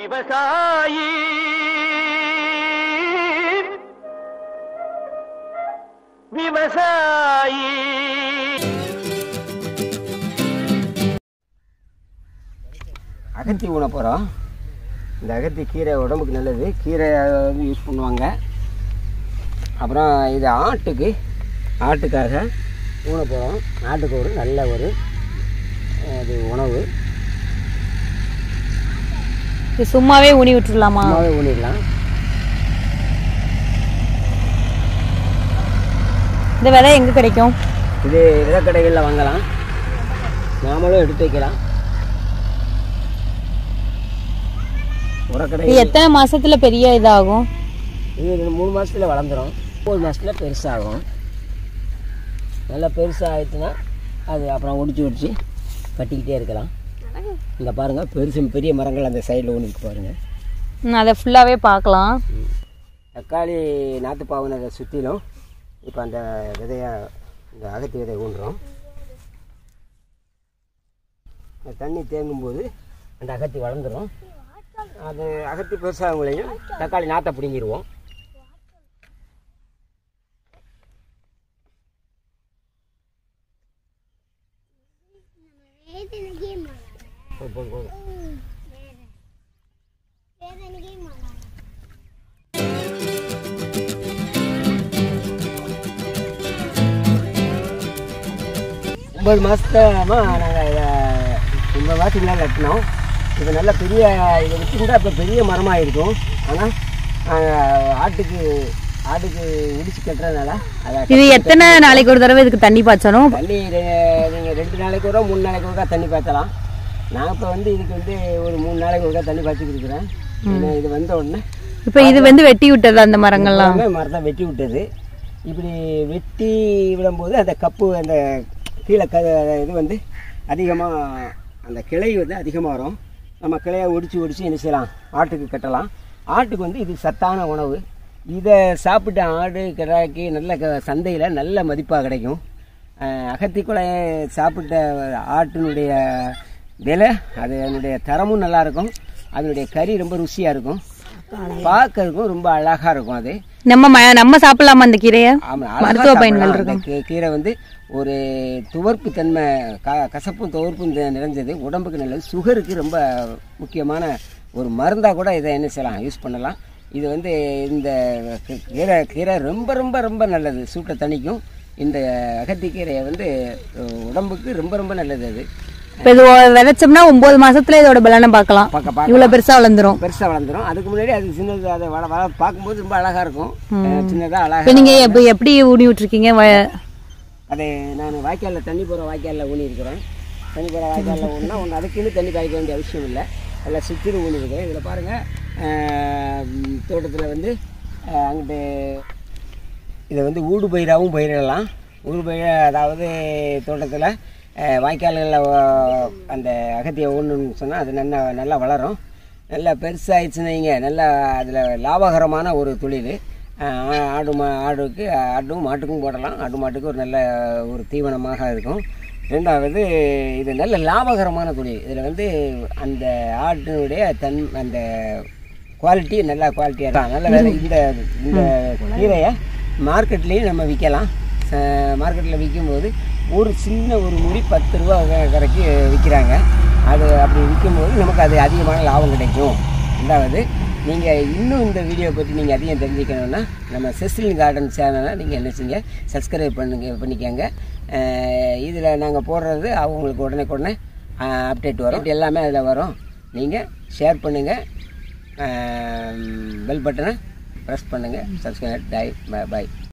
விவசாயி விவசாயி அகத்தி ஊன போகிறோம் இந்த அகத்தி கீரை உடம்புக்கு நல்லது கீரை வந்து யூஸ் பண்ணுவாங்க அப்புறம் இது ஆட்டுக்கு ஆட்டுக்காக ஊன போகிறோம் ஆட்டுக்கு ஒரு நல்ல ஒரு அது உணவு இது சும்மாவே ஊனி விட்டுறலாமா சும்மாவே ஊனிடலாம் இந்த விதை எங்க கிடைக்கும் இது விதக்கடைகளில் வாங்கலாம் நாமளும் எடுத்து வைக்கலாம் உரக்கடை இது எத்தனை மாசத்துல பெரிய இதாகும் இது ரெண்டு மூணு மாதத்தில் வளர்ந்துடும் மூணு மாதத்தில் பெருசாகும் நல்லா பெருசாக ஆயிடுச்சுன்னா அது அப்புறம் ஒடிச்சு ஒடிச்சு கட்டிக்கிட்டே இருக்கலாம் இந்த பாருங்கள் பெருசு பெரிய மரங்கள் அந்த சைடில் ஒன்று பாருங்கள் ம், அதை ஃபுல்லாவே பார்க்கலாம் தக்காளி நாற்று பாவனதை சுற்றிலும் இப்போ அந்த விதையை இந்த அகத்தி விதை ஊன்றோம் இந்த தண்ணி தேங்கும்போது அந்த அகத்தி வளர்ந்துடும் அது அகத்தி பெருசாகங்களையும் தக்காளி நாற்றை பிடுங்கிடுவோம் போதும், போதும், போதும். ஒம்பது மாதத்தமா நாங்கள் இதை ஒம்பது மாதத்துக்கு மேலே நட்டினோம் இது நல்ல பெரிய இதை விட்டுருந்தா இப்போ பெரிய மரமாக இருக்கும் ஆனால் ஆட்டுக்கு ஆட்டுக்கு இடிச்சு கட்டுறதுனால அதை இது எத்தனை நாளைக்கு ஒரு தடவை இதுக்கு தண்ணி பாய்ச்சணும் தண்ணி நீங்கள் ரெண்டு நாளைக்கு ஒரு மூணு நாளைக்கு ஒருக்கா தண்ணி பாய்ச்சலாம் நான் இப்போ வந்து இதுக்கு வந்து ஒரு மூணு நாளைக்கு ஒருக்கா தண்ணி பாய்ச்சிட்டு இருக்கிறேன் ஏன்னா இது வந்த உடனே இப்போ இது வந்து வெட்டி விட்டது அந்த மரங்கள்லாம் எல்லாமே மரத்தை வெட்டி விட்டது இப்படி வெட்டி விடும்போது அந்த கப்பு அந்த கீழே க இது வந்து அதிகமாக அந்த கிளை வந்து அதிகமாக வரும் நம்ம கிளையை ஒடிச்சு ஒடிச்சு என்ன செய்யலாம் ஆட்டுக்கு கட்டலாம் ஆட்டுக்கு வந்து இது சத்தான உணவு இதை சாப்பிட்ட ஆடு கிடாய்க்கு நல்ல க சந்தையில் நல்ல மதிப்பாக கிடைக்கும் அஹ் அகத்திக்குலையை சாப்பிட்ட ஆட்டினுடைய விலை அது அதனுடைய தரமும் நல்லா இருக்கும் அதனுடைய கறி ரொம்ப ருசியாக இருக்கும் பார்க்கறதுக்கும் ரொம்ப அழகாக இருக்கும் அது நம்ம ம- நம்ம சாப்பிடலாமா அந்த கீரையை ஆமா, அழகா மருத்துவ பயன்கள் சாப்பிடலாம். இருக்கும் அந்த கீ- கீரை வந்து ஒரு துவர்ப்பு தன்மை க கசப்பும் துவர்ப்பும் த- நிறைஞ்சது உடம்புக்கு நல்லது சுகருக்கு ரொம்ப முக்கியமான ஒரு மருந்தாக கூட இதை என்ன செய்யலாம் யூஸ் பண்ணலாம் இது வந்து இந்த கீ- கீரை கீரை ரொம்ப ரொம்ப ரொம்ப நல்லது சூட்டை தணிக்கும் இந்த அகத்தி கீரையை வந்து அஹ், உடம்புக்கு ரொம்ப ரொம்ப நல்லது அது இப்போ இது ஒ- விதைச்சோம்னா ஒன்பது மாசத்துல இதோட பலனை பார்க்கலாம் பார்க்க பார்க்க இவ்வளவு பெருசா வளர்ந்துரும் பெருசாக வளர்ந்துரும் அதுக்கு முன்னாடி அது சின்னது அதை வள வள பார்க்கும்போது ரொம்ப அழகாக இருக்கும் சின்னதாக அழகாக இப்போ நீங்க இப்போ எப்படி ஊனி விட்டுருக்கீங்க வ- அதை நான் வாய்க்காலில் தண்ணி போகிற வாய்க்காலில் ஊனி இருக்கிறேன் தண்ணி போகிற வாய்க்காலில் ஊன்னா ஒன்று அதுக்குன்னு தண்ணி பாய்க்க வேண்டிய அவசியம் இல்லை எல்லாம் சுற்றிலும் ஊனி இருக்கிறேன் இதில் பாருங்கள் தோட்டத்தில் வந்து அஹ், அங்கிட்டு இதை வந்து ஊடு பயிராகவும் பயிரிடலாம் ஊடு பயிர் அதாவது தோட்டத்தில் வாய்க்கால்களில் அந்த அகத்தியை ஊணுன்னு சொன்னால் அது நல்லா நல்லா வளரும் நல்லா பெருசாகிடுச்சுன்னு வைங்க நல்லா அதில் லாபகரமான ஒரு தொழில் ஆ- ஆடு மா ஆடுக்கு ஆடும் மாட்டுக்கும் போடலாம் ஆடு மாட்டுக்கு ஒரு நல்ல ஒரு தீவனமாக இருக்கும் ரெண்டாவது இது நல்ல லாபகரமான தொழில் இதில் வந்து அந்த ஆட்டினுடைய தன் அந்த குவாலிட்டி நல்ல குவாலிட்டியாக இருக்கும் நல்ல வேலை இந்த இந்த கீரையை மார்க்கெட்லேயும் நம்ம விற்கலாம் மார்க்கெட்டில் விற்கும்போது ஒரு சின்ன ஒரு முடி பத்து ரூபா வ- வரைக்கும் விற்கிறாங்க அது அப்படி விற்கும்போது நமக்கு அது அதிகமான லாபம் கிடைக்கும் ரெண்டாவது நீங்கள் இன்னும் இந்த வீடியோ பற்றி நீங்கள் அதிகம் தெரிஞ்சுக்கணுன்னா நம்ம செஸ்லின் கார்டன் சேனலை நீங்கள் என்ன செய்யுங்க சப்ஸ்கிரைப் பண்ணுங்க பண்ணிக்கோங்க இதில் நாங்கள் போடுறது அவங்களுக்கு உடனே உடனே அப்டேட் வரும் இது எல்லாமே அதில் வரும் நீங்கள் ஷேர் பண்ணுங்கள் பெல் பட்டனை ப்ரெஸ் பண்ணுங்கள் சப்ஸ்கிரைப் டை பை